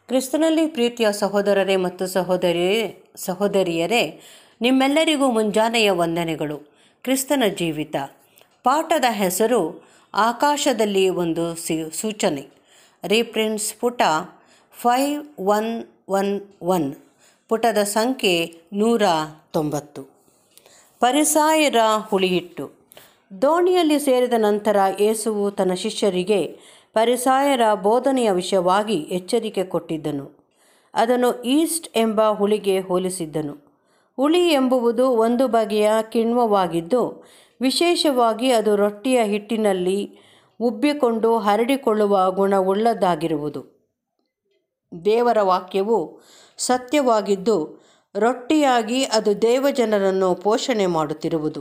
ಕ್ರಿಸ್ತನಲ್ಲಿ ಪ್ರೀತಿಯ ಸಹೋದರರೇ ಮತ್ತು ಸಹೋದರಿಯರೇ ಸಹೋದರಿಯರೇ ನಿಮ್ಮೆಲ್ಲರಿಗೂ ಮುಂಜಾನೆಯ ವಂದನೆಗಳು ಕ್ರಿಸ್ತನ ಜೀವಿತ ಪಾಠದ ಹೆಸರು ಆಕಾಶದಲ್ಲಿ ಒಂದು ಸಿ ಸೂಚನೆ ರೀಪ್ರಿನ್ಸ್ ಪುಟ ಫೈವ್ ಒನ್ ಒನ್ ಒನ್ ಪುಟದ ಸಂಖ್ಯೆ ನೂರ ತೊಂಬತ್ತು ಪರಿಸಾಯರ ಹುಳಿಹಿಟ್ಟು ದೋಣಿಯಲ್ಲಿ ಸೇರಿದ ನಂತರ ಯೇಸುವು ತನ್ನ ಶಿಷ್ಯರಿಗೆ ಪರಿಸಾಯರ ಬೋಧನೆಯ ವಿಷಯವಾಗಿ ಎಚ್ಚರಿಕೆ ಕೊಟ್ಟಿದ್ದನು ಅದನ್ನು ಈಸ್ಟ್ ಎಂಬ ಹುಳಿಗೆ ಹೋಲಿಸಿದ್ದನು ಹುಳಿ ಎಂಬುವುದು ಒಂದು ಬಗೆಯ ಕಿಣ್ವವಾಗಿದ್ದು ವಿಶೇಷವಾಗಿ ಅದು ರೊಟ್ಟಿಯ ಹಿಟ್ಟಿನಲ್ಲಿ ಉಬ್ಬಿಕೊಂಡು ಹರಡಿಕೊಳ್ಳುವ ಗುಣವುಳ್ಳದ್ದಾಗಿರುವುದು ದೇವರ ವಾಕ್ಯವು ಸತ್ಯವಾಗಿದ್ದು ರೊಟ್ಟಿಯಾಗಿ ಅದು ದೇವಜನರನ್ನು ಪೋಷಣೆ ಮಾಡುತ್ತಿರುವುದು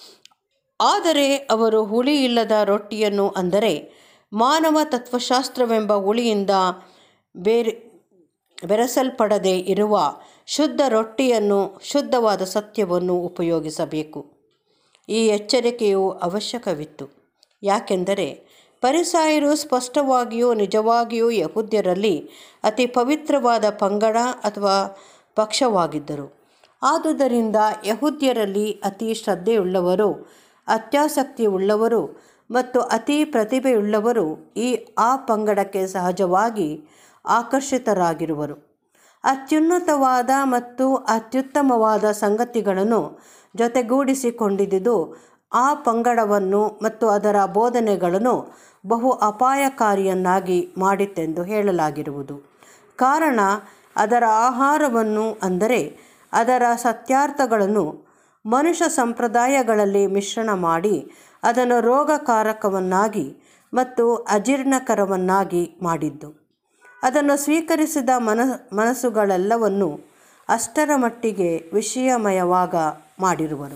ಆದರೆ ಅವರು ಹುಳಿ ಇಲ್ಲದ ರೊಟ್ಟಿಯನ್ನು ಅಂದರೆ ಮಾನವ ತತ್ವಶಾಸ್ತ್ರವೆಂಬ ಹುಳಿಯಿಂದ ಬೇರೆ ಬೆರೆಸಲ್ಪಡದೆ ಇರುವ ಶುದ್ಧ ರೊಟ್ಟಿಯನ್ನು ಶುದ್ಧವಾದ ಸತ್ಯವನ್ನು ಉಪಯೋಗಿಸಬೇಕು ಈ ಎಚ್ಚರಿಕೆಯು ಅವಶ್ಯಕವಿತ್ತು ಯಾಕೆಂದರೆ ಪರಿಸಾಯರು ಸ್ಪಷ್ಟವಾಗಿಯೂ ನಿಜವಾಗಿಯೂ ಯಹೂದ್ಯರಲ್ಲಿ ಅತಿ ಪವಿತ್ರವಾದ ಪಂಗಡ ಅಥವಾ ಪಕ್ಷವಾಗಿದ್ದರು ಆದುದರಿಂದ ಯಹೂದ್ಯರಲ್ಲಿ ಅತಿ ಶ್ರದ್ಧೆಯುಳ್ಳವರು ಅತ್ಯಾಸಕ್ತಿ ಉಳ್ಳವರು ಮತ್ತು ಅತಿ ಪ್ರತಿಭೆಯುಳ್ಳವರು ಈ ಆ ಪಂಗಡಕ್ಕೆ ಸಹಜವಾಗಿ ಆಕರ್ಷಿತರಾಗಿರುವರು ಅತ್ಯುನ್ನತವಾದ ಮತ್ತು ಅತ್ಯುತ್ತಮವಾದ ಸಂಗತಿಗಳನ್ನು ಜೊತೆಗೂಡಿಸಿಕೊಂಡಿದ್ದುದು ಆ ಪಂಗಡವನ್ನು ಮತ್ತು ಅದರ ಬೋಧನೆಗಳನ್ನು ಬಹು ಅಪಾಯಕಾರಿಯನ್ನಾಗಿ ಮಾಡಿತೆಂದು ಹೇಳಲಾಗಿರುವುದು ಕಾರಣ ಅದರ ಆಹಾರವನ್ನು ಅಂದರೆ ಅದರ ಸತ್ಯಾರ್ಥಗಳನ್ನು ಮನುಷ್ಯ ಸಂಪ್ರದಾಯಗಳಲ್ಲಿ ಮಿಶ್ರಣ ಮಾಡಿ ಅದನ್ನು ರೋಗಕಾರಕವನ್ನಾಗಿ ಮತ್ತು ಅಜೀರ್ಣಕರವನ್ನಾಗಿ ಮಾಡಿದ್ದು ಅದನ್ನು ಸ್ವೀಕರಿಸಿದ ಮನ ಮನಸ್ಸುಗಳೆಲ್ಲವನ್ನು ಅಷ್ಟರ ಮಟ್ಟಿಗೆ ವಿಷಯಮಯವಾಗ ಮಾಡಿರುವರು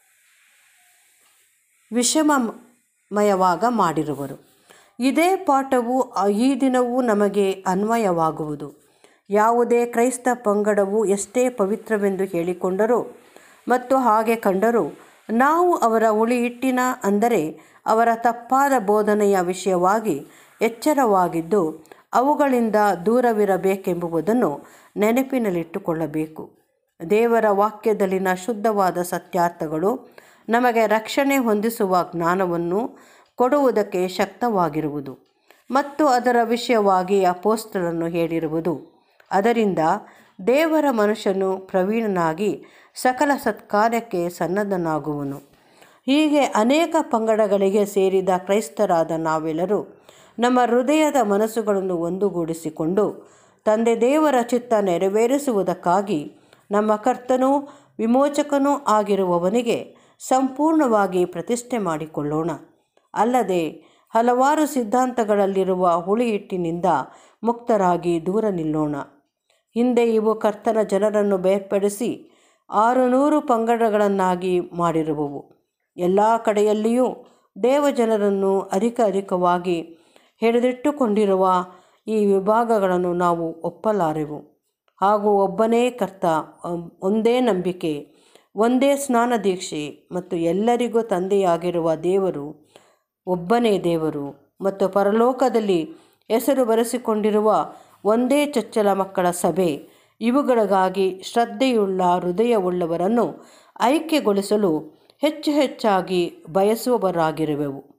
ವಿಷಮಮಯವಾಗ ಮಾಡಿರುವರು ಇದೇ ಪಾಠವು ಈ ದಿನವೂ ನಮಗೆ ಅನ್ವಯವಾಗುವುದು ಯಾವುದೇ ಕ್ರೈಸ್ತ ಪಂಗಡವು ಎಷ್ಟೇ ಪವಿತ್ರವೆಂದು ಹೇಳಿಕೊಂಡರೂ ಮತ್ತು ಹಾಗೆ ಕಂಡರೂ ನಾವು ಅವರ ಹುಳಿಹಿಟ್ಟಿನ ಅಂದರೆ ಅವರ ತಪ್ಪಾದ ಬೋಧನೆಯ ವಿಷಯವಾಗಿ ಎಚ್ಚರವಾಗಿದ್ದು ಅವುಗಳಿಂದ ದೂರವಿರಬೇಕೆಂಬುದನ್ನು ನೆನಪಿನಲ್ಲಿಟ್ಟುಕೊಳ್ಳಬೇಕು ದೇವರ ವಾಕ್ಯದಲ್ಲಿನ ಶುದ್ಧವಾದ ಸತ್ಯಾರ್ಥಗಳು ನಮಗೆ ರಕ್ಷಣೆ ಹೊಂದಿಸುವ ಜ್ಞಾನವನ್ನು ಕೊಡುವುದಕ್ಕೆ ಶಕ್ತವಾಗಿರುವುದು ಮತ್ತು ಅದರ ವಿಷಯವಾಗಿ ಅಪೋಸ್ತಲನ್ನು ಹೇಳಿರುವುದು ಅದರಿಂದ ದೇವರ ಮನುಷ್ಯನು ಪ್ರವೀಣನಾಗಿ ಸಕಲ ಸತ್ಕಾರ್ಯಕ್ಕೆ ಸನ್ನದ್ಧನಾಗುವನು ಹೀಗೆ ಅನೇಕ ಪಂಗಡಗಳಿಗೆ ಸೇರಿದ ಕ್ರೈಸ್ತರಾದ ನಾವೆಲ್ಲರೂ ನಮ್ಮ ಹೃದಯದ ಮನಸ್ಸುಗಳನ್ನು ಒಂದುಗೂಡಿಸಿಕೊಂಡು ತಂದೆ ದೇವರ ಚಿತ್ತ ನೆರವೇರಿಸುವುದಕ್ಕಾಗಿ ನಮ್ಮ ಕರ್ತನೂ ವಿಮೋಚಕನೂ ಆಗಿರುವವನಿಗೆ ಸಂಪೂರ್ಣವಾಗಿ ಪ್ರತಿಷ್ಠೆ ಮಾಡಿಕೊಳ್ಳೋಣ ಅಲ್ಲದೆ ಹಲವಾರು ಸಿದ್ಧಾಂತಗಳಲ್ಲಿರುವ ಹುಳಿಹಿಟ್ಟಿನಿಂದ ಮುಕ್ತರಾಗಿ ದೂರ ನಿಲ್ಲೋಣ ಹಿಂದೆ ಇವು ಕರ್ತನ ಜನರನ್ನು ಬೇರ್ಪಡಿಸಿ ಆರುನೂರು ಪಂಗಡಗಳನ್ನಾಗಿ ಮಾಡಿರುವವು ಎಲ್ಲ ಕಡೆಯಲ್ಲಿಯೂ ದೇವಜನರನ್ನು ಅಧಿಕ ಅಧಿಕವಾಗಿ ಹಿಡಿದಿಟ್ಟುಕೊಂಡಿರುವ ಈ ವಿಭಾಗಗಳನ್ನು ನಾವು ಒಪ್ಪಲಾರೆವು ಹಾಗೂ ಒಬ್ಬನೇ ಕರ್ತ ಒಂದೇ ನಂಬಿಕೆ ಒಂದೇ ಸ್ನಾನ ದೀಕ್ಷೆ ಮತ್ತು ಎಲ್ಲರಿಗೂ ತಂದೆಯಾಗಿರುವ ದೇವರು ಒಬ್ಬನೇ ದೇವರು ಮತ್ತು ಪರಲೋಕದಲ್ಲಿ ಹೆಸರು ಬರೆಸಿಕೊಂಡಿರುವ ಒಂದೇ ಚೊಚ್ಚಲ ಮಕ್ಕಳ ಸಭೆ ಇವುಗಳಿಗಾಗಿ ಶ್ರದ್ಧೆಯುಳ್ಳ ಹೃದಯವುಳ್ಳವರನ್ನು ಐಕ್ಯಗೊಳಿಸಲು ಹೆಚ್ಚು ಹೆಚ್ಚಾಗಿ ಬಯಸುವವರಾಗಿರುವೆವು